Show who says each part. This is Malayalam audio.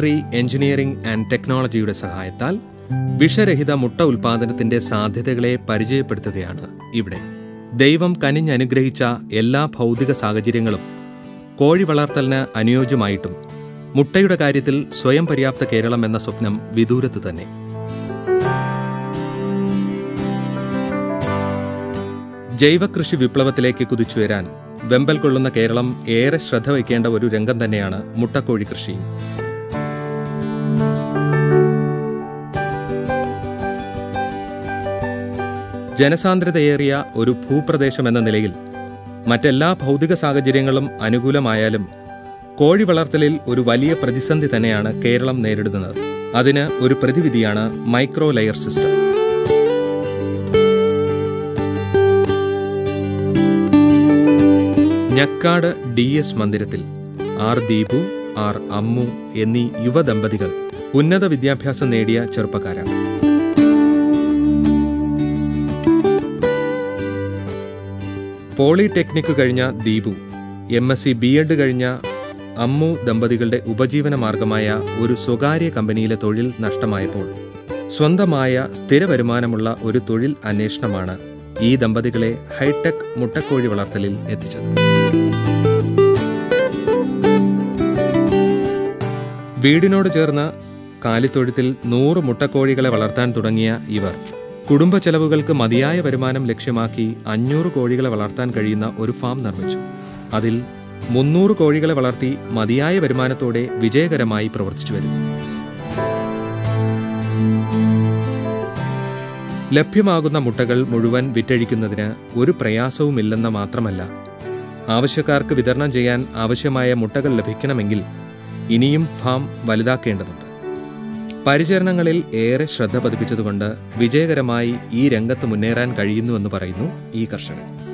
Speaker 1: പോൾട്രി എഞ്ചിനീയറിംഗ് ആൻഡ് ടെക്നോളജിയുടെ സഹായത്താൽ വിഷരഹിത മുട്ട ഉൽപാദനത്തിന്റെ സാധ്യതകളെ പരിചയപ്പെടുത്തുകയാണ് ഇവിടെ ദൈവം കനിഞ്ഞനുഗ്രഹിച്ച എല്ലാ ഭൗതിക സാഹചര്യങ്ങളും കോഴി വളർത്തലിന് അനുയോജ്യമായിട്ടും മുട്ടയുടെ കാര്യത്തിൽ സ്വയം പര്യാപ്ത കേരളം എന്ന സ്വപ്നം വിദൂരത്ത് തന്നെ ജൈവകൃഷി വിപ്ലവത്തിലേക്ക് കുതിച്ചുയരാൻ വെമ്പൽ കൊള്ളുന്ന കേരളം ഏറെ ശ്രദ്ധ വയ്ക്കേണ്ട ഒരു രംഗം തന്നെയാണ് മുട്ടക്കോഴി കൃഷി ജനസാന്ദ്രതയേറിയ ഒരു ഭൂപ്രദേശം എന്ന നിലയിൽ മറ്റെല്ലാ ഭൗതിക സാഹചര്യങ്ങളും അനുകൂലമായാലും കോഴി വളർത്തലിൽ ഒരു വലിയ പ്രതിസന്ധി തന്നെയാണ് കേരളം നേരിടുന്നത് അതിന് ഒരു പ്രതിവിധിയാണ് micro layer system Njakkad D S മന്ദിരത്തിൽ ആർ ദീപു ആർ അമ്മു എന്നീ യുവദമ്പതികൾ ഉന്നത വിദ്യാഭ്യാസം നേടിയ ചെറുപ്പക്കാരാണ് പോളിടെക്നിക് കഴിഞ്ഞ Deepu M S C B Ed കഴിഞ്ഞ അമ്മു ദമ്പതികളുടെ ഉപജീവന മാർഗമായ ഒരു സ്വകാര്യ കമ്പനിയിലെ തൊഴിൽ നഷ്ടമായപ്പോൾ സ്വന്തമായ സ്ഥിര വരുമാനമുള്ള ഒരു തൊഴിൽ അന്വേഷണമാണ് ഈ ദമ്പതികളെ ഹൈടെക് മുട്ടക്കോഴി വളർത്തലിൽ എത്തിച്ചത് വീടിനോട് ചേർന്ന് കാലിത്തൊഴുത്തിൽ നൂറ് മുട്ടക്കോഴികളെ വളർത്താൻ തുടങ്ങിയ ഇവർ കുടുംബ ചെലവുകൾക്ക് മതിയായ വരുമാനം ലക്ഷ്യമാക്കി അഞ്ഞൂറ് കോഴികളെ വളർത്താൻ കഴിയുന്ന ഒരു ഫാം നിർമ്മിച്ചു അതിൽ മുന്നൂറ് കോഴികളെ വളർത്തി മതിയായ വരുമാനത്തോടെ വിജയകരമായി പ്രവർത്തിച്ചു വരുന്നു ലഭ്യമാകുന്ന മുട്ടകൾ മുഴുവൻ വിറ്റഴിക്കുന്നതിന് ഒരു പ്രയാസവുമില്ലെന്ന് മാത്രമല്ല ആവശ്യക്കാർക്ക് വിതരണം ചെയ്യാൻ ആവശ്യമായ മുട്ടകൾ ലഭിക്കണമെങ്കിൽ ഇനിയും ഫാം വലുതാക്കേണ്ടതുണ്ട് പരിചരണങ്ങളിൽ ഏറെ ശ്രദ്ധ പതിപ്പിച്ചതുകൊണ്ട് വിജയകരമായി ഈ രംഗത്ത് മുന്നേറാൻ കഴിയുന്നുവെന്ന് പറയുന്നു ഈ കർഷകൻ